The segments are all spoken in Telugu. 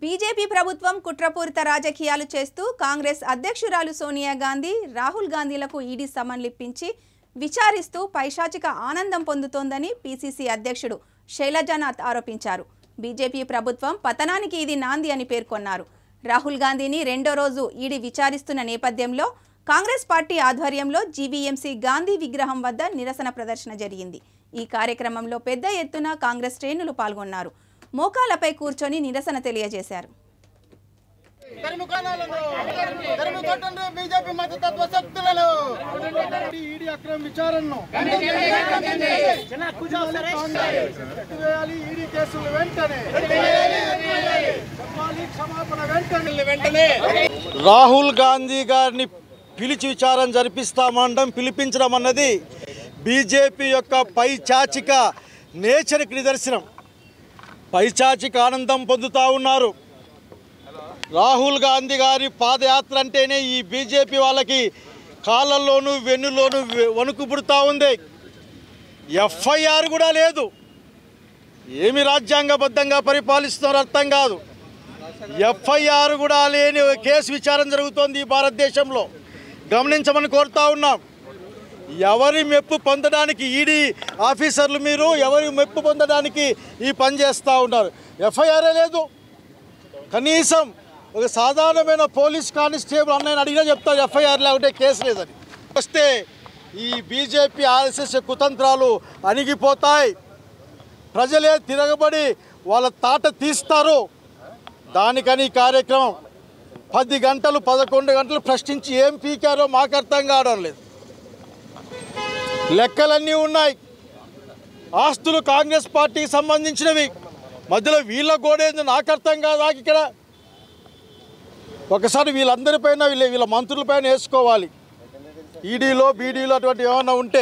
బీజేపీ ప్రభుత్వం కుట్రపూరిత రాజకీయాలు చేస్తూ కాంగ్రెస్ అధ్యక్షురాలు సోనియా గాంధీ రాహుల్ గాంధీలకు ఈడీ సమన్లిప్పించి విచారిస్తూ పైశాచిక ఆనందం పొందుతోందని పీసీసీ అధ్యక్షుడు శైలజానాథ్ ఆరోపించారు బీజేపీ ప్రభుత్వం పతనానికి ఇది నాంది అని పేర్కొన్నారు రాహుల్ గాంధీని రెండో రోజు ఈడీ విచారిస్తున్న నేపథ్యంలో కాంగ్రెస్ పార్టీ ఆధ్వర్యంలో జీవీఎంసీ గాంధీ విగ్రహం వద్ద నిరసన ప్రదర్శన జరిగింది ఈ కార్యక్రమంలో పెద్ద ఎత్తున కాంగ్రెస్ శ్రేణులు పాల్గొన్నారు మోకాలపై కూర్చొని నిరసన తెలియజేశారు తరిమి కొనాలను తరిమి కొట్టండి బీజేపీ మతతత్వ శక్తులను ఈడీ అక్రమ విచారణను ఎత్తివేయాలి ఈడీ కేసులు వెంటనే చెప్పాలి క్షమాపణ వెంటనే వెంటనే రాహుల్ గాంధీ గారిని పిలిచి విచారం జరిపిస్తామండం పిలిపించడం అన్నది బీజేపీ యొక్క పైచాచిక నేచర్కి నిదర్శనం పైచాచిక ఆనందం పొందుతూ ఉన్నారు రాహుల్ గాంధీ గారి పాదయాత్ర అంటేనే ఈ బీజేపీ వాళ్ళకి కాళ్ళల్లోనూ వెన్నులోనూ వె- వణుకు పుడుతూ ఉంది ఎఫ్ఐఆర్ కూడా లేదు ఏమి రాజ్యాంగబద్ధంగా పరిపాలిస్తున్నారో అర్థం కాదు ఎఫ్ఐఆర్ కూడా లేని ఒక కేసు విచారణ జరుగుతోంది ఈ భారతదేశంలో గమనించమని కోరుతా ఉన్నాం ఎవరి మెప్పు పొందడానికి ఈడీ ఆఫీసర్లు మీరు ఎవరి మెప్పు పొందడానికి ఈ పని చేస్తూ ఉన్నారు ఎఫ్ఐఆరే లేదు కనీసం ఒక సాధారణమైన పోలీస్ కానిస్టేబుల్ అన్నయ్య అడిగినా చెప్తారు ఎఫ్ఐఆర్ లేకుంటే కేసు లేదని వస్తే ఈ బీజేపీ ఆర్ఎస్ఎస్ కుతంత్రాలు అణిగిపోతాయి ప్రజలే తిరగబడి వాళ్ళ తాట తీస్తారు దానికని ఈ కార్యక్రమం పది గంటలు పదకొండు గంటలు ప్రశ్నించి ఏం పీకారో మాకు అర్థం కావడం లేదు లెక్కలన్నీ ఉన్నాయి ఆస్తులు కాంగ్రెస్ పార్టీకి సంబంధించినవి మధ్యలో వీళ్ళ గోడేంది నాకు అర్థం కాదా ఇక్కడ ఒకసారి వీళ్ళందరిపైన వీళ్ళ వీళ్ళ మంత్రులపైన వేసుకోవాలి ఈడీలో బీడీలో అటువంటి ఏమైనా ఉంటే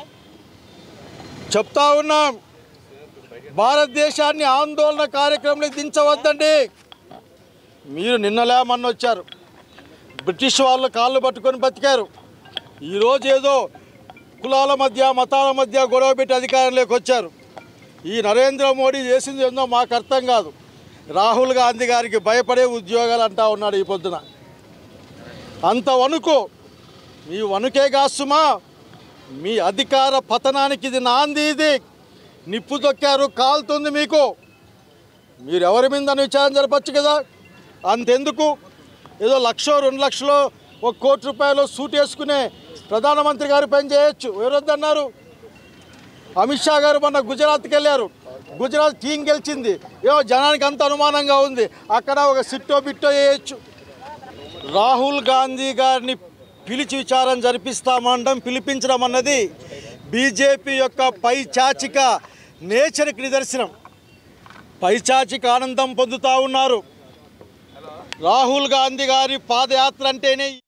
చెప్తా ఉన్నాం భారతదేశాన్ని ఆందోళన కార్యక్రమంలో దించవద్దండి మీరు నిన్నలే మొన్న వచ్చారు బ్రిటిష్ వాళ్ళు కాళ్ళు పట్టుకొని బతికారు ఈరోజు ఏదో కులాల మధ్య మతాల మధ్య గొడవ పెట్టి అధికారంలోకి వచ్చారు ఈ నరేంద్ర మోడీ చేసింది ఏందో మాకు అర్థం కాదు రాహుల్ గాంధీ గారికి భయపడే ఉద్యోగాలు అంటా ఉన్నాడు ఈ పొద్దున అంత వణుకు మీ వణుకే కాసుమా మీ అధికార పతనానికి ఇది నాంది ఇది నిప్పు తొక్కారు కాలుతుంది మీకు మీరు ఎవరి మీద విచారణ జరపచ్చు కదా అంతెందుకు ఏదో లక్షో రెండు లక్షలో ఒక కోటి రూపాయలు సూట్ వేసుకునే ప్రధానమంత్రి గారు పని చేయొచ్చు ఎవరొద్దన్నారు అమిత్ షా గారు మొన్న గుజరాత్కి వెళ్ళారు గుజరాత్ టీం గెలిచింది ఏమో జనానికి అంత అనుమానంగా ఉంది అక్కడ ఒక సిట్టో బిట్టో వేయచ్చు రాహుల్ గాంధీ గారిని పిలిచి విచారం జరిపిస్తామండం పిలిపించడం అన్నది బీజేపీ యొక్క పైచాచిక నేచర్కి నిదర్శనం పైచాచిక ఆనందం పొందుతూ ఉన్నారు రాహుల్ గాంధీ గారి పాదయాత్ర అంటేనే